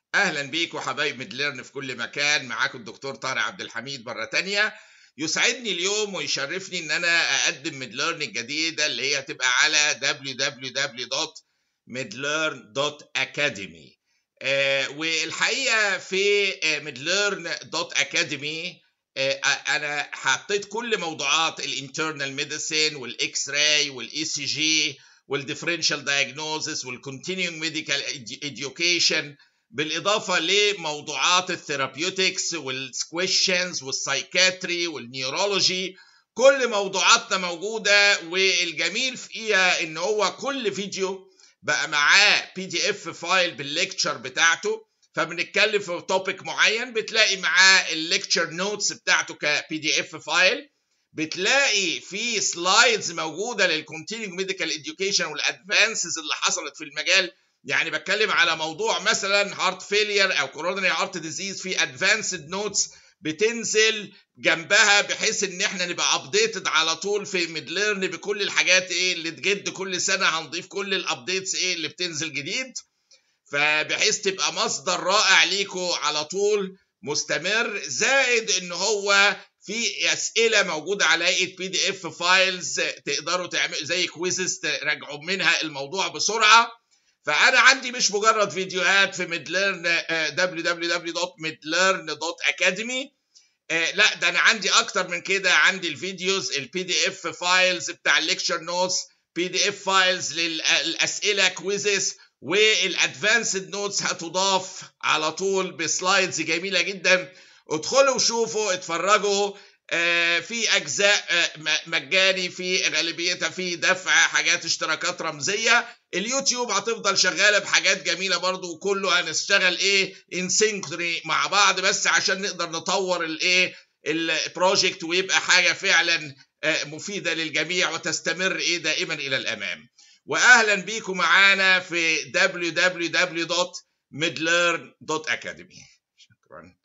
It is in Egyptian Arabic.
اهلا بيكم حبايب ميدليرن في كل مكان معاكم الدكتور طارق عبد الحميد مره تانية يسعدني اليوم ويشرفني ان انا اقدم ميدليرن الجديده اللي هي هتبقى على www.midlearn.academy آه والحقيقه في midlearn.academy آه انا حطيت كل موضوعات الانترنال ميديسين والاكس راي والاي سي جي والديفرنشال دايجنوزس والكونتينيوم ميديكال اديوكيشن بالاضافه لموضوعات الثيرابيوتكس والسكويشنز والسايكاتري والنيورولوجي كل موضوعاتنا موجوده والجميل فيها ان هو كل فيديو بقى معاه بي دي اف فايل بالليكتشر بتاعته فبنتكلم في توبيك معين بتلاقي معاه الليكتشر نوتس بتاعته كبي دي اف فايل بتلاقي في سلايدز موجوده للكونتينيوم ميديكال اديوكيشن والادفانسز اللي حصلت في المجال يعني بتكلم على موضوع مثلا هارت فيلير او كورونري هارت ديزيز في ادفانسد نوتس بتنزل جنبها بحيث ان احنا نبقى ابديتد على طول في ميدليرن بكل الحاجات ايه اللي تجد كل سنه هنضيف كل الابديتس ايه اللي بتنزل جديد فبحيث تبقى مصدر رائع ليكم على طول مستمر زائد ان هو في اسئله موجوده على هيئه بي دي اف فايلز تقدروا تعملوا زي كويزز تراجعوا منها الموضوع بسرعه فانا عندي مش مجرد فيديوهات في ميدليرن www.midlearn.academy لا ده انا عندي اكتر من كده عندي الفيديوز البي دي اف فايلز بتاع الليكتشر نوتس بي دي اف فايلز للاسئله كويزز والادفانسد نوتس هتضاف على طول بسلايدز جميله جدا ادخلوا وشوفوا اتفرجوا في اجزاء مجاني في غالبيتها في دفع حاجات اشتراكات رمزيه اليوتيوب هتفضل شغاله بحاجات جميله برضو وكله هنشتغل ايه ان سينكري مع بعض بس عشان نقدر نطور الايه البروجكت ويبقى حاجه فعلا مفيده للجميع وتستمر ايه دائما الى الامام واهلا بيكم معانا في www.midlearn.academy شكرا